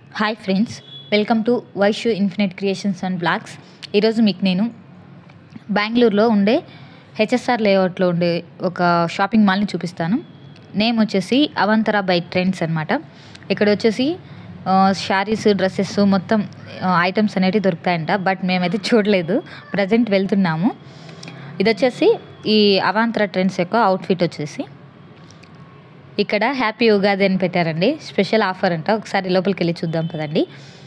hi friends welcome to Vaishu infinite creations and blogs ఈరోజు మీకు నేను బెంగళూరులో ఉండే హెచ్ఎస్ఆర్ లేఅవుట్లో ఉండే ఒక షాపింగ్ మాల్ని చూపిస్తాను నేమ్ వచ్చేసి అవంతరా బై ట్రెండ్స్ అనమాట ఇక్కడ వచ్చేసి శారీస్ డ్రెస్సెస్ మొత్తం ఐటమ్స్ అనేవి దొరుకుతాయంట బట్ మేమైతే చూడలేదు ప్రజెంట్ వెళ్తున్నాము ఇది వచ్చేసి ఈ అవాంతర ట్రెండ్స్ యొక్క అవుట్ఫిట్ వచ్చేసి ఇక్కడ హ్యాపీ ఉగాది అని పెట్టారండి స్పెషల్ ఆఫర్ అంట ఒకసారి లోపలికి వెళ్ళి చూద్దాం పదండి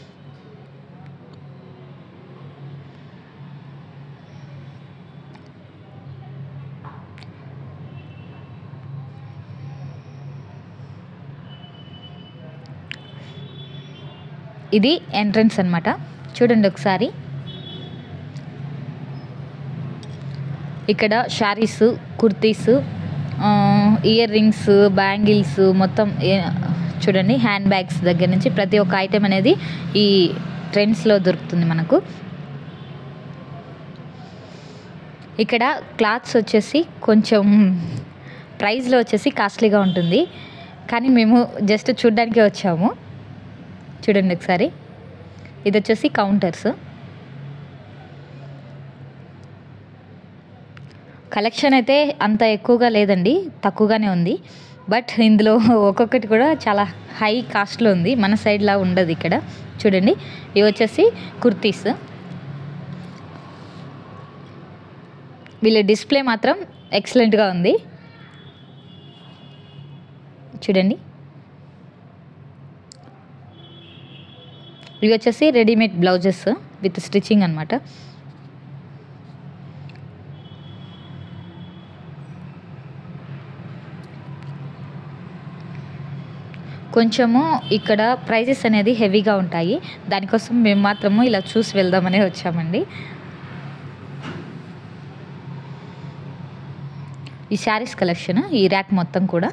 ఇది ఎంట్రన్స్ అనమాట చూడండి ఒకసారి ఇక్కడ saris kurtis earrings bangles మొత్తం ఏ- చూడండి హ్యాండ్ బ్యాగ్స్ దగ్గర నుంచి ప్రతి ఒక్క ఐటెం అనేది ఈ ట్రెండ్స్లో దొరుకుతుంది మనకు ఇక్కడ క్లాత్స్ వచ్చేసి కొంచెం ప్రైస్లో వచ్చేసి కాస్ట్లీగా ఉంటుంది కానీ మేము జస్ట్ చూడ్డానికే వచ్చాము చూడండి ఒకసారి ఇది వచ్చేసి కౌంటర్స్ కలెక్షన్ అయితే అంత ఎక్కువగా లేదండి తక్కువగానే ఉంది బట్ ఇందులో ఒక్కొక్కటి కూడా చాలా హై కాస్ట్లో ఉంది మన సైడ్లా ఉండదు ఇక్కడ చూడండి ఇవి వచ్చేసి కుర్తీస్ వీళ్ళ డిస్ప్లే మాత్రం ఎక్సలెంట్గా ఉంది చూడండి ఇవి వచ్చేసి రెడీమేడ్ బ్లౌజెస్ విత్ స్టిచ్చింగ్ అనమాట కొంచెము ఇక్కడ ప్రైజెస్ అనేది హెవీగా ఉంటాయి దానికోసం మేము మాత్రము ఇలా చూసి వెళ్దామనే వచ్చామండి ఈ శారీస్ కలెక్షన్ ఈ ర్యాక్ మొత్తం కూడా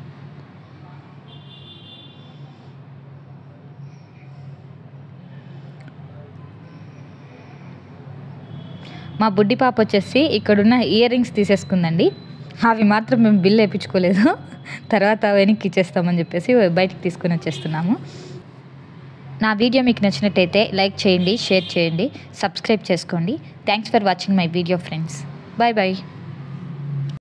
మా బుడ్డి పాప వచ్చేసి ఇక్కడున్న ఇయర్ రింగ్స్ తీసేసుకుందండి అవి మాత్రం మేము బిల్ వేయించుకోలేదు తర్వాత వెనక్కి ఇచ్చేస్తామని చెప్పేసి బయటికి తీసుకొని వచ్చేస్తున్నాము నా వీడియో మీకు నచ్చినట్టయితే లైక్ చేయండి షేర్ చేయండి సబ్స్క్రైబ్ చేసుకోండి thanks for watching my video friends bye bye